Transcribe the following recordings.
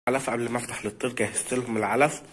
علف قبل ما افتح للطير جهزت لهم العلف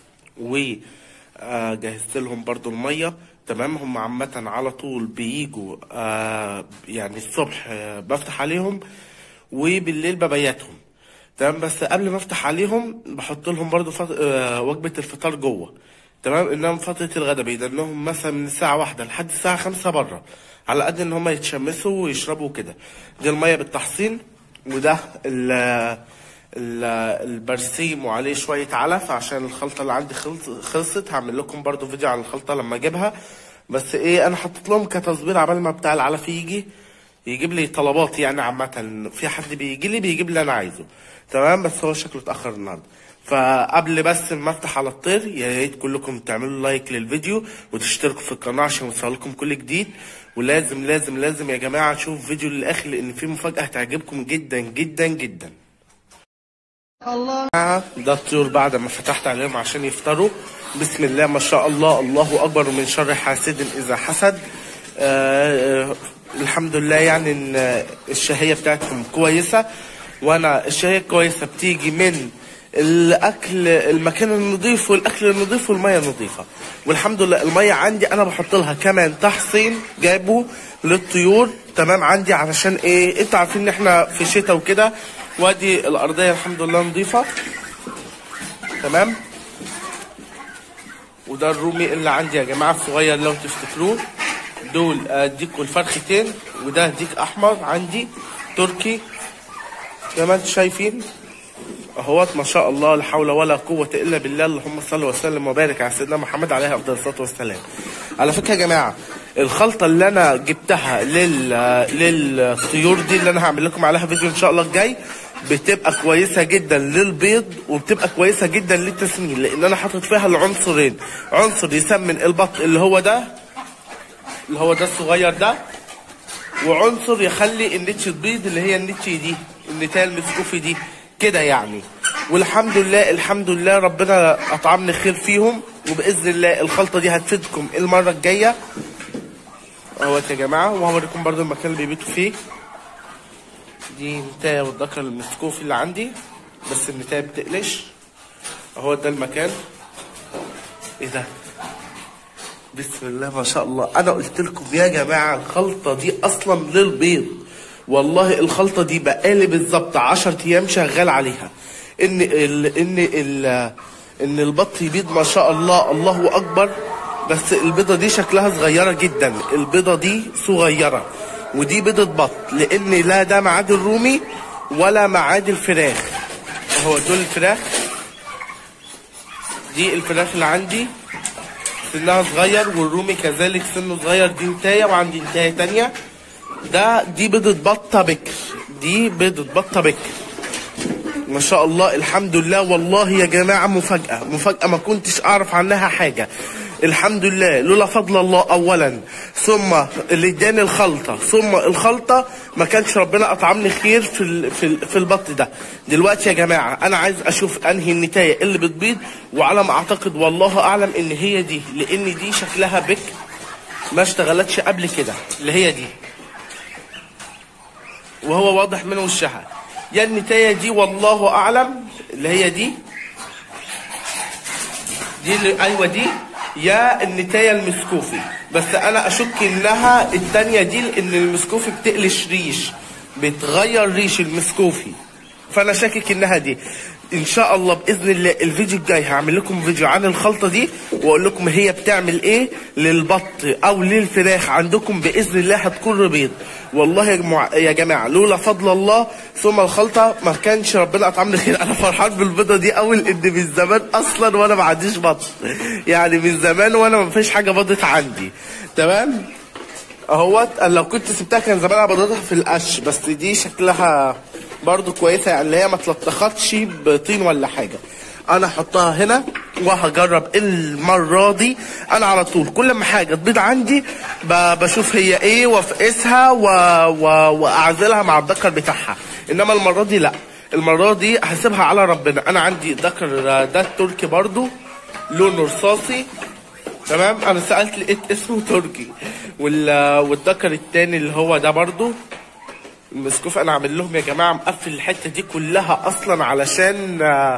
وجهزت لهم برضو الميه تمام هم عامة على طول بيجوا آه يعني الصبح آه بفتح عليهم وبالليل ببيتهم تمام بس قبل ما افتح عليهم بحط لهم برضو فط... آه وجبة الفطار جوه تمام انما فترة الغدا بيدنهم مثلا من الساعة واحدة لحد الساعة خمسة بره على قد ان هم يتشمسوا ويشربوا كده دي المية بالتحصين وده ال ال- البرسيم وعليه شوية علف عشان الخلطة اللي عندي خلص- خلصت هعمل لكم برضو فيديو عن الخلطة لما اجيبها بس ايه انا حطيت لهم كتصبير عبال ما بتاع العلف يجي يجيب لي طلبات يعني عامة في حد بيجي لي بيجيب لي انا عايزه تمام بس هو شكله اتأخر النهارده فقبل بس ما افتح على الطير يا ريت كلكم تعملوا لايك للفيديو وتشتركوا في القناة عشان يوصلكم كل جديد ولازم لازم لازم يا جماعة تشوفوا فيديو للآخر لأن في مفاجأة هتعجبكم جدا جدا جدا ده الطيور بعد ما فتحت عليهم عشان يفطروا بسم الله ما شاء الله الله اكبر من شر حاسد اذا حسد آه آه الحمد لله يعني ان الشهيه بتاعتهم كويسه وانا الشهيه كويسه بتيجي من الاكل المكان النظيف والاكل النظيف والميه النظيفه والحمد لله الميه عندي انا بحط لها كمان تحصين جايبه للطيور تمام عندي علشان ايه انتوا عارفين ان احنا في شتاء وكده وادي الارضيه الحمد لله نظيفه تمام وده الرومي اللي عندي يا جماعه الصغير لو تفتكروه دول اديكوا الفرختين وده ديك احمر عندي تركي زي ما انتم شايفين اهوت ما شاء الله لا حول ولا قوة الا بالله اللهم صل وسلم وبارك على سيدنا محمد عليه افضل الصلاة والسلام. على فكرة يا جماعة الخلطة اللي انا جبتها لل للطيور دي اللي انا هعمل لكم عليها فيديو ان شاء الله الجاي بتبقى كويسة جدا للبيض وبتبقى كويسة جدا للتسمين لان انا حاطط فيها العنصرين عنصر يسمن البط اللي هو ده اللي هو ده الصغير ده وعنصر يخلي النتش تبيض اللي هي النتش دي النتايه المسكوفي دي كده يعني والحمد لله الحمد لله ربنا اطعمني خير فيهم وباذن الله الخلطه دي هتفيدكم المره الجايه اهوت يا جماعه وهوريكم برضو المكان اللي بيبيتوا فيه دي نتايه والذكر المسكوفي اللي عندي بس النتايه بتقلش اهو ده المكان ايه ده بسم الله ما شاء الله انا قلت لكم يا جماعه الخلطه دي اصلا للبيض والله الخلطه دي بقالي بالظبط 10 ايام شغال عليها ان ال ان ال ان البط يبيض ما شاء الله الله اكبر بس البيضه دي شكلها صغيره جدا البيضه دي صغيره ودي بيضه بط لان لا ده معاد الرومي ولا معاد الفراخ هو دول الفراخ دي الفراخ اللي عندي سنها صغير والرومي كذلك سنه صغير دي نتايه وعندي نتايه تانية ده دي بيضة بطة بكر دي بيضة بطة بكر ما شاء الله الحمد لله والله يا جماعة مفاجأة مفاجأة ما كنتش أعرف عنها حاجة الحمد لله لولا فضل الله أولا ثم اللي اداني الخلطة ثم الخلطة ما كانش ربنا أطعمني خير في ال في, ال في البط ده دلوقتي يا جماعة أنا عايز أشوف أنهي النتاية اللي بتبيض وعلى ما أعتقد والله أعلم إن هي دي لأن دي شكلها بكر ما اشتغلتش قبل كده اللي هي دي وهو واضح من وشها يا النتاية دي والله أعلم اللي هي دي دي اللي أيوة دي يا النتاية المسكوفي بس أنا أشك إنها التانية دي لأن المسكوفي بتقلش ريش بتغير ريش المسكوفي فأنا شاكك إنها دي ان شاء الله باذن الله الفيديو الجاي هعمل لكم فيديو عن الخلطه دي واقول لكم هي بتعمل ايه للبط او للفراخ عندكم باذن الله هتكون بيض والله يا جماعه يا جماعه لولا فضل الله ثم الخلطه ما كانش ربنا اطعمني خير انا فرحان بالبيضه دي اول ان من زمان اصلا وانا ما عنديش بط يعني من زمان وانا ما فيش حاجه بضت عندي تمام اهوت أنا لو كنت سبتها كان زمانها بضتها في القش بس دي شكلها برضو كويسه يعني اللي هي ما تلطختش بطين ولا حاجه انا احطها هنا وهجرب المره دي انا على طول كل ما حاجه تبيض عندي ب- بشوف هي ايه وافقسها و... و... واعزلها مع الذكر بتاعها انما المره دي لا المره دي هسيبها على ربنا انا عندي ذكر ده التركي برضو لونه رصاصي تمام انا سالت لقيت اسمه تركي وال... والذكر التاني اللي هو ده برضو المسكوف انا عامل لهم يا جماعه مقفل الحته دي كلها اصلا علشان آه،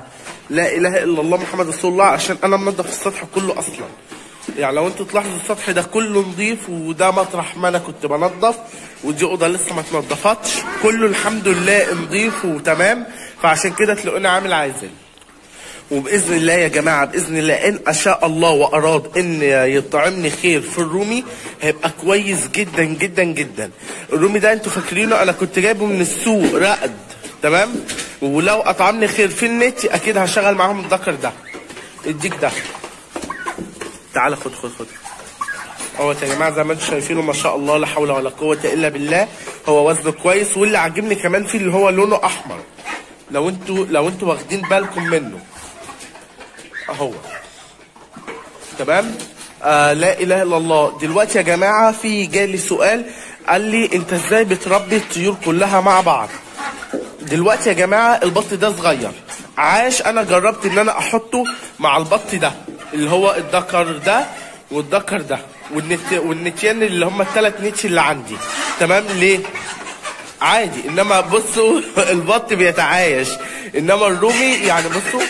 لا اله الا الله محمد رسول الله عشان انا منضف السطح كله اصلا يعني لو انتوا تلاحظوا السطح ده كله نظيف وده مطرح ما انا كنت بنضف ودي اوضه لسه ما اتنضفتش كله الحمد لله نظيف وتمام فعشان كده تلاقوني عامل عازل وباذن الله يا جماعه باذن الله ان اشاء الله واراد ان يطعمني خير في الرومي هيبقى كويس جدا جدا جدا الرومي ده انتوا فاكرينه انا كنت جايبه من السوق رقد تمام ولو اطعمني خير في النت اكيد هشغل معاهم الذكر ده اديك ده تعالى خد خد خد هو يا جماعه زي ما انتم شايفينه ما شاء الله لا حول ولا قوه الا بالله هو وزنه كويس واللي عاجبني كمان فيه اللي هو لونه احمر لو انتوا لو انتوا واخدين بالكم منه اهو تمام آه لا اله الا الله دلوقتي يا جماعه في جالي سؤال قال لي انت ازاي بتربي الطيور كلها مع بعض دلوقتي يا جماعه البط ده صغير عاش انا جربت ان انا احطه مع البط ده اللي هو الذكر ده والذكر ده والنت والنتيان اللي هم الثلاث نتي اللي عندي تمام ليه عادي انما بصوا البط بيتعايش انما الرومي يعني بصوا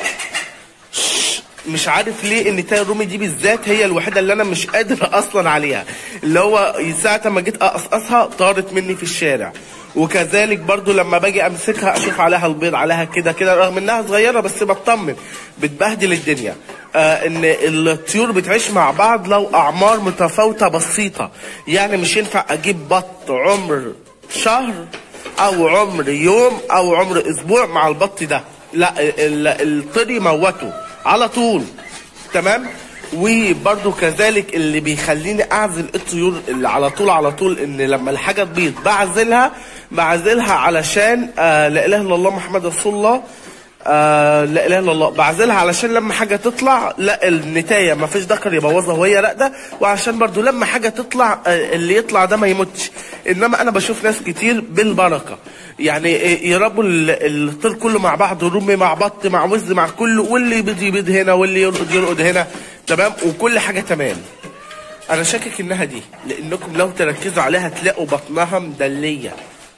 مش عارف ليه ان تاي الرومي دي بالذات هي الوحيده اللي انا مش قادر اصلا عليها اللي هو ساعه ما جيت اقصقصها طارت مني في الشارع وكذلك برضو لما باجي امسكها اشوف عليها البيض عليها كده كده رغم انها صغيره بس بطمن بتبهدل الدنيا آه ان الطيور بتعيش مع بعض لو اعمار متفاوته بسيطه يعني مش ينفع اجيب بط عمر شهر او عمر يوم او عمر اسبوع مع البط ده لا الطري موته على طول تمام وبرده كذلك اللي بيخليني اعزل الطيور اللي على طول على طول ان لما الحاجه تبيض بعزلها بعزلها علشان آه لا اله الا الله محمد رسول الله آه لا اله الا الله بعزلها علشان لما حاجه تطلع لا النتايه ما فيش ذكر يبوظها وهي راقده وعشان برضو لما حاجه تطلع آه اللي يطلع ده ما يموتش انما انا بشوف ناس كتير بالبركه يعني يربوا الطير كله مع بعض رومي مع بط مع وز مع كله واللي يبيض يبيض هنا واللي يرقد يرقد هنا تمام وكل حاجه تمام انا شاكك انها دي لانكم لو تركزوا عليها تلاقوا بطنها مدليه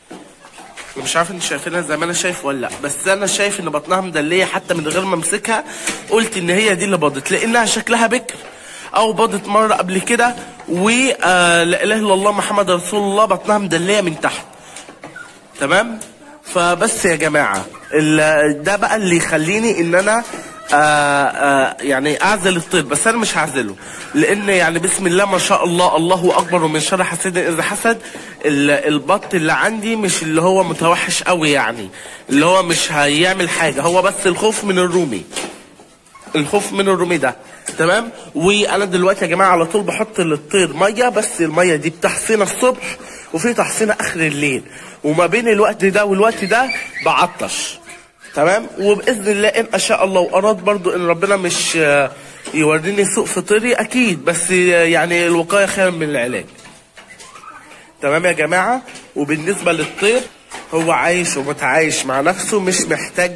مش عارف انت شايفينها زي ما انا شايف ولا لا بس انا شايف ان بطنها مدليه حتى من غير ما امسكها قلت ان هي دي اللي باضت لانها شكلها بكر او باضت مره قبل كده و آه لا اله الا الله محمد رسول الله بطنها مدليه من تحت تمام فبس يا جماعه ده بقى اللي يخليني ان انا آآ آآ يعني اعزل الطير بس انا مش هعزله لان يعني بسم الله ما شاء الله الله اكبر ومن شر حسد اذا حسد البط اللي عندي مش اللي هو متوحش قوي يعني اللي هو مش هيعمل حاجه هو بس الخوف من الرومي الخوف من الرومي ده تمام وانا دلوقتي يا جماعه على طول بحط للطير ميه بس الميه دي بتحصينه الصبح وفي تحصينه اخر الليل وما بين الوقت ده والوقت ده بعطش تمام وباذن الله ان اشاء الله واراد برضو ان ربنا مش يوريني سوء فطري اكيد بس يعني الوقايه خير من العلاج تمام يا جماعه وبالنسبه للطير هو عايش ومتعايش مع نفسه مش محتاج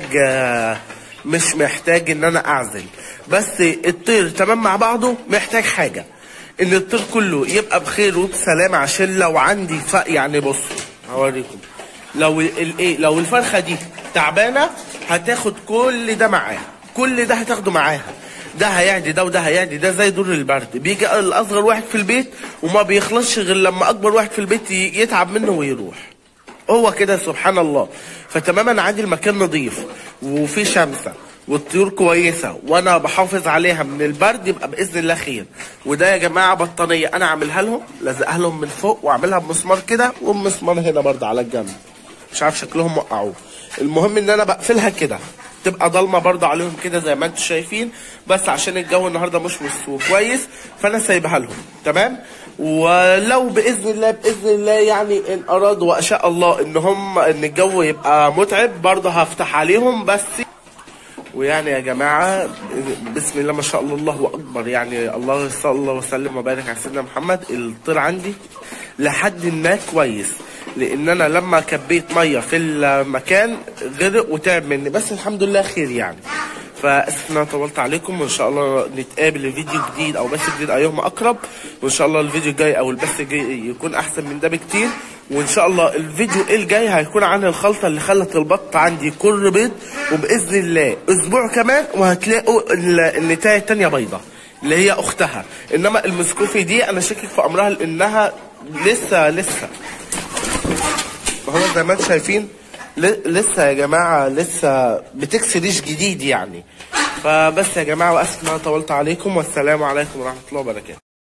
مش محتاج ان انا اعزل بس الطير تمام مع بعضه محتاج حاجه ان الطير كله يبقى بخير وبسلامه عشان لو عندي ف... يعني بصوا هوريكم لو الايه لو الفرخه دي تعبانه هتاخد كل ده معاها كل ده هتاخده معاها ده هيعدي ده وده هيعدي ده زي دور البرد بيجي الاصغر واحد في البيت وما بيخلصش غير لما اكبر واحد في البيت يتعب منه ويروح هو كده سبحان الله فتماما عندي المكان نظيف وفي شمسه والطيور كويسه وانا بحافظ عليها من البرد يبقى باذن الله خير وده يا جماعه بطانيه انا عاملها لهم لازقها لهم من فوق واعملها بمسمار كده ومسمار هنا برضه على الجنب مش عارف شكلهم وقعوه المهم ان انا بقفلها كده تبقى ضلمه برضه عليهم كده زي ما انتم شايفين بس عشان الجو النهارده مش كويس فانا سايبها لهم تمام ولو باذن الله باذن الله يعني ان ارادوا واشاء الله ان هم ان الجو يبقى متعب برضه هفتح عليهم بس ويعني يا جماعة بسم الله ما شاء الله الله أكبر يعني الله صلى الله وسلم وبارك على سيدنا محمد الطير عندي لحد ما كويس لأن أنا لما كبيت مية في المكان غرق وتعب مني بس الحمد لله خير يعني فاسف ان انا طولت عليكم وان شاء الله نتقابل لفيديو جديد او بث جديد ايهما اقرب وان شاء الله الفيديو الجاي او البث الجاي يكون احسن من ده بكتير وان شاء الله الفيديو الجاي هيكون عن الخلطه اللي خلت البط عندي يكر بيض وباذن الله اسبوع كمان وهتلاقوا ال- النتايه التانيه بيضه اللي هي اختها انما المسكوفي دي انا شاكك في امرها لانها لسه لسه هو زي ما انتم شايفين ل- لسه يا جماعه لسه بتكسي ريش جديد يعني فبس يا جماعه واسف ان انا طولت عليكم والسلام عليكم ورحمه الله وبركاته